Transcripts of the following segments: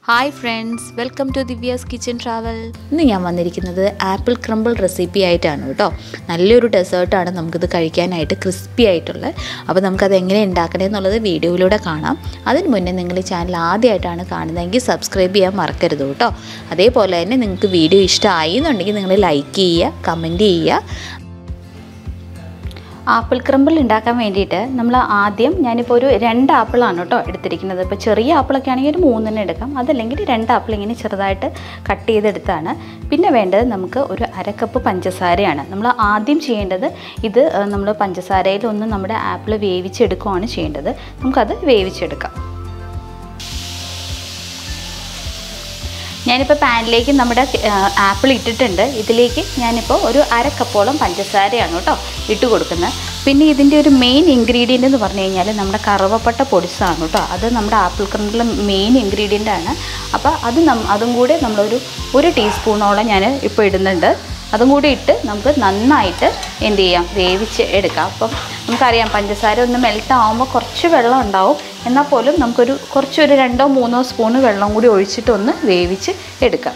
hi friends welcome to Divya's kitchen travel ഇന്ന് ഞാൻ വന്നിരിക്കുന്നത് ആപ്പിൾ ക്രംബിൾ റെസിപ്പി ആയിട്ടാണ് കേട്ടോ നല്ലൊരു ഡെസേർട്ടാണ് നമുക്കിത് കഴിക്കാനായിട്ട് ക്രിസ്പി ആയിട്ടുള്ളത് അപ്പോൾ നമുക്കത് എങ്ങനെ ഉണ്ടാക്കണേ എന്നുള്ളത് വീഡിയോയിലൂടെ കാണാം അതിന് മുന്നേ നിങ്ങൾ ഈ ചാനൽ ആദ്യമായിട്ടാണ് കാണുന്നതെങ്കിൽ സബ്സ്ക്രൈബ് ചെയ്യാൻ മറക്കരുത് കേട്ടോ അതേപോലെ തന്നെ നിങ്ങൾക്ക് വീഡിയോ ഇഷ്ടമായി എന്നുണ്ടെങ്കിൽ നിങ്ങൾ ലൈക്ക് ചെയ്യുക കമൻറ്റ് ചെയ്യുക ആപ്പിൾ ക്രംബിൾ ഉണ്ടാക്കാൻ വേണ്ടിയിട്ട് നമ്മൾ ആദ്യം ഞാനിപ്പോൾ ഒരു രണ്ട് ആപ്പിളാണ് കേട്ടോ എടുത്തിരിക്കുന്നത് ഇപ്പോൾ ചെറിയ ആപ്പിളൊക്കെ ആണെങ്കിൽ ഒരു മൂന്നെണ്ണം എടുക്കാം അതല്ലെങ്കിൽ രണ്ട് ആപ്പിൾ ഇങ്ങനെ ചെറുതായിട്ട് കട്ട് ചെയ്തെടുത്താണ് പിന്നെ വേണ്ടത് നമുക്ക് ഒരു അരക്കപ്പ് പഞ്ചസാരയാണ് നമ്മൾ ആദ്യം ചെയ്യേണ്ടത് ഇത് നമ്മൾ പഞ്ചസാരയിൽ ഒന്ന് നമ്മുടെ ആപ്പിൾ വേവിച്ചെടുക്കുകയാണ് ചെയ്യേണ്ടത് നമുക്കത് വേവിച്ചെടുക്കാം ഞാനിപ്പോൾ പാനിലേക്ക് നമ്മുടെ ആപ്പിൾ ഇട്ടിട്ടുണ്ട് ഇതിലേക്ക് ഞാനിപ്പോൾ ഒരു അര കപ്പോളം പഞ്ചസാരയാണ് കേട്ടോ ഇട്ട് കൊടുക്കുന്നത് പിന്നെ ഇതിൻ്റെ ഒരു മെയിൻ ഇൻഗ്രീഡിയൻ്റ് എന്ന് പറഞ്ഞു കഴിഞ്ഞാൽ നമ്മുടെ കറുവപ്പട്ട പൊടിച്ചാണ് കേട്ടോ അത് നമ്മുടെ ആപ്പിൾ ക്രണ്ടിലെ മെയിൻ ഇൻഗ്രീഡിയൻ്റ് ആണ് അപ്പോൾ അത് നം അതും കൂടെ നമ്മളൊരു ഒരു ടീസ്പൂണോളം ഞാൻ ഇപ്പോൾ ഇടുന്നുണ്ട് അതും കൂടി ഇട്ട് നമുക്ക് നന്നായിട്ട് എന്ത് ചെയ്യാം വേവിച്ച് എടുക്കാം അപ്പം നമുക്കറിയാം പഞ്ചസാര ഒന്ന് മെൽറ്റ് ആകുമ്പോൾ കുറച്ച് വെള്ളം ഉണ്ടാവും എന്നാൽ പോലും നമുക്കൊരു കുറച്ചൊരു രണ്ടോ മൂന്നോ സ്പൂണ് വെള്ളം കൂടി ഒഴിച്ചിട്ട് ഒന്ന് വേവിച്ച് എടുക്കാം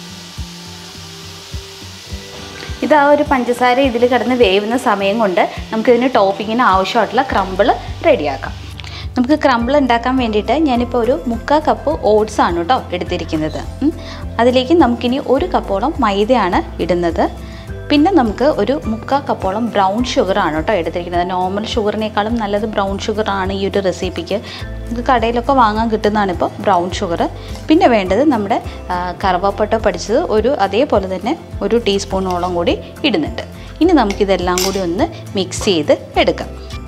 ഇത് ആ ഒരു പഞ്ചസാര ഇതിൽ കിടന്ന് വേവുന്ന സമയം കൊണ്ട് നമുക്കിതിന് ടോപ്പിങ്ങിന് ആവശ്യമായിട്ടുള്ള ക്രമ്പിൾ റെഡിയാക്കാം നമുക്ക് ക്രമ്പിൾ ഉണ്ടാക്കാൻ വേണ്ടിയിട്ട് ഞാനിപ്പോൾ ഒരു മുക്കാൽ കപ്പ് ഓട്സ് ആണ് കേട്ടോ എടുത്തിരിക്കുന്നത് അതിലേക്ക് നമുക്കിനി ഒരു കപ്പോളം മൈദയാണ് ഇടുന്നത് പിന്നെ നമുക്ക് ഒരു മുക്കാൽ കപ്പോളം ബ്രൗൺ ഷുഗറാണ് കേട്ടോ എടുത്തിരിക്കുന്നത് നോർമൽ ഷുഗറിനേക്കാളും നല്ലത് ബ്രൗൺ ഷുഗറാണ് ഈ ഒരു റെസിപ്പിക്ക് നമുക്ക് കടയിലൊക്കെ വാങ്ങാൻ കിട്ടുന്നതാണ് ഇപ്പോൾ ബ്രൗൺ ഷുഗർ പിന്നെ വേണ്ടത് നമ്മുടെ കറുവാപ്പട്ട പഠിച്ചത് ഒരു അതേപോലെ തന്നെ ഒരു ടീസ്പൂണോളം കൂടി ഇടുന്നുണ്ട് ഇനി നമുക്കിതെല്ലാം കൂടി ഒന്ന് മിക്സ് ചെയ്ത് എടുക്കാം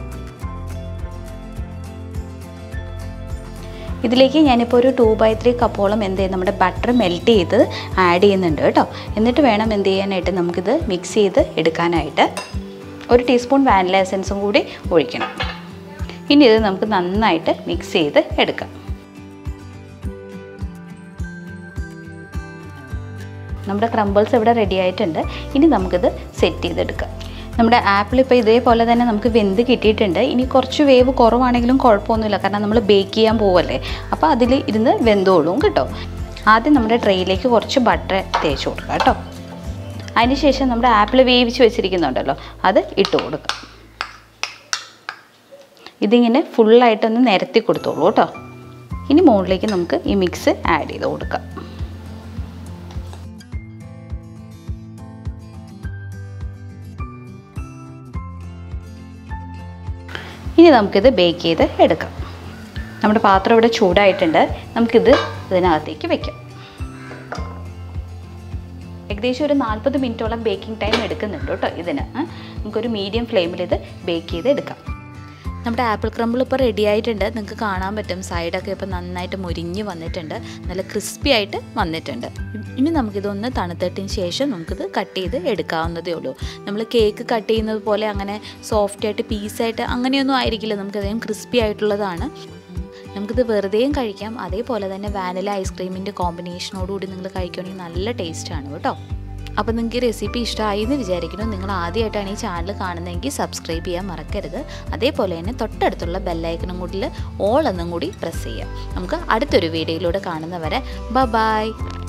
ഇതിലേക്ക് ഞാനിപ്പോൾ ഒരു ടു ബൈ ത്രീ കപ്പോളം എന്ത് ചെയ്യും നമ്മുടെ ബട്ടർ മെൽറ്റ് ചെയ്ത് ആഡ് ചെയ്യുന്നുണ്ട് കേട്ടോ എന്നിട്ട് വേണം എന്ത് ചെയ്യാനായിട്ട് നമുക്കിത് മിക്സ് ചെയ്ത് എടുക്കാനായിട്ട് ഒരു ടീസ്പൂൺ വാനില എസൻസും കൂടി ഒഴിക്കണം ഇനി ഇത് നമുക്ക് നന്നായിട്ട് മിക്സ് ചെയ്ത് എടുക്കാം നമ്മുടെ ക്രംബിൾസ് ഇവിടെ റെഡി ആയിട്ടുണ്ട് ഇനി നമുക്കിത് സെറ്റ് ചെയ്തെടുക്കാം നമ്മുടെ ആപ്പിൾ ഇപ്പോൾ ഇതേപോലെ തന്നെ നമുക്ക് വെന്ത് കിട്ടിയിട്ടുണ്ട് ഇനി കുറച്ച് വേവ് കുറവാണെങ്കിലും കുഴപ്പമൊന്നുമില്ല കാരണം നമ്മൾ ബേക്ക് ചെയ്യാൻ പോവല്ലേ അപ്പോൾ അതിൽ ഇരുന്ന് വെന്തോളും കേട്ടോ ആദ്യം നമ്മുടെ ട്രെയിലേക്ക് കുറച്ച് ബട്ടർ തേച്ച് കൊടുക്കുക കേട്ടോ അതിനുശേഷം നമ്മുടെ ആപ്പിൾ വേവിച്ച് വെച്ചിരിക്കുന്നുണ്ടല്ലോ അത് ഇട്ട് കൊടുക്കുക ഇതിങ്ങനെ ഫുള്ളായിട്ടൊന്ന് നിരത്തി കൊടുത്തോളൂ കേട്ടോ ഇനി മുകളിലേക്ക് നമുക്ക് ഈ മിക്സ് ആഡ് ചെയ്ത് കൊടുക്കാം ഇനി നമുക്കിത് ബേക്ക് ചെയ്ത് എടുക്കാം നമ്മുടെ പാത്രം ഇവിടെ ചൂടായിട്ടുണ്ട് നമുക്കിത് ഇതിനകത്തേക്ക് വെക്കാം ഏകദേശം ഒരു നാൽപ്പത് മിനിറ്റോളം ബേക്കിംഗ് ടൈം എടുക്കുന്നുണ്ട് കേട്ടോ ഇതിന് നമുക്കൊരു മീഡിയം ഫ്ലെയിമിൽ ഇത് ബേക്ക് ചെയ്ത് എടുക്കാം നമ്മുടെ ആപ്പിൾ ക്രംബിൾ ഇപ്പോൾ റെഡി ആയിട്ടുണ്ട് നിങ്ങൾക്ക് കാണാൻ പറ്റും സൈഡൊക്കെ ഇപ്പോൾ നന്നായിട്ട് മുരിഞ്ഞ് വന്നിട്ടുണ്ട് നല്ല ക്രിസ്പി ആയിട്ട് വന്നിട്ടുണ്ട് ഇനി നമുക്കിതൊന്ന് തണുത്തിട്ടതിന് ശേഷം നമുക്കിത് കട്ട് ചെയ്ത് എടുക്കാവുന്നതേ ഉള്ളൂ നമ്മൾ കേക്ക് കട്ട് ചെയ്യുന്നത് പോലെ അങ്ങനെ സോഫ്റ്റ് ആയിട്ട് പീസായിട്ട് അങ്ങനെയൊന്നും ആയിരിക്കില്ല നമുക്കധികം ക്രിസ്പി ആയിട്ടുള്ളതാണ് നമുക്കിത് വെറുതെയും കഴിക്കാം അതേപോലെ തന്നെ വാനില ഐസ്ക്രീമിൻ്റെ കോമ്പിനേഷനോടുകൂടി നിങ്ങൾ കഴിക്കുകയാണെങ്കിൽ നല്ല ടേസ്റ്റാണ് കേട്ടോ അപ്പോൾ നിങ്ങൾക്ക് ഈ റെസിപ്പി ഇഷ്ടമായി എന്ന് വിചാരിക്കുന്നു നിങ്ങൾ ആദ്യമായിട്ടാണ് ഈ ചാനൽ കാണുന്നതെങ്കിൽ സബ്സ്ക്രൈബ് ചെയ്യാൻ മറക്കരുത് അതേപോലെ തന്നെ തൊട്ടടുത്തുള്ള ബെല്ലൈക്കണും കൂടി ഓൾ എന്നും കൂടി പ്രസ് ചെയ്യാം നമുക്ക് അടുത്തൊരു വീഡിയോയിലൂടെ കാണുന്നവരെ ബ ബായ്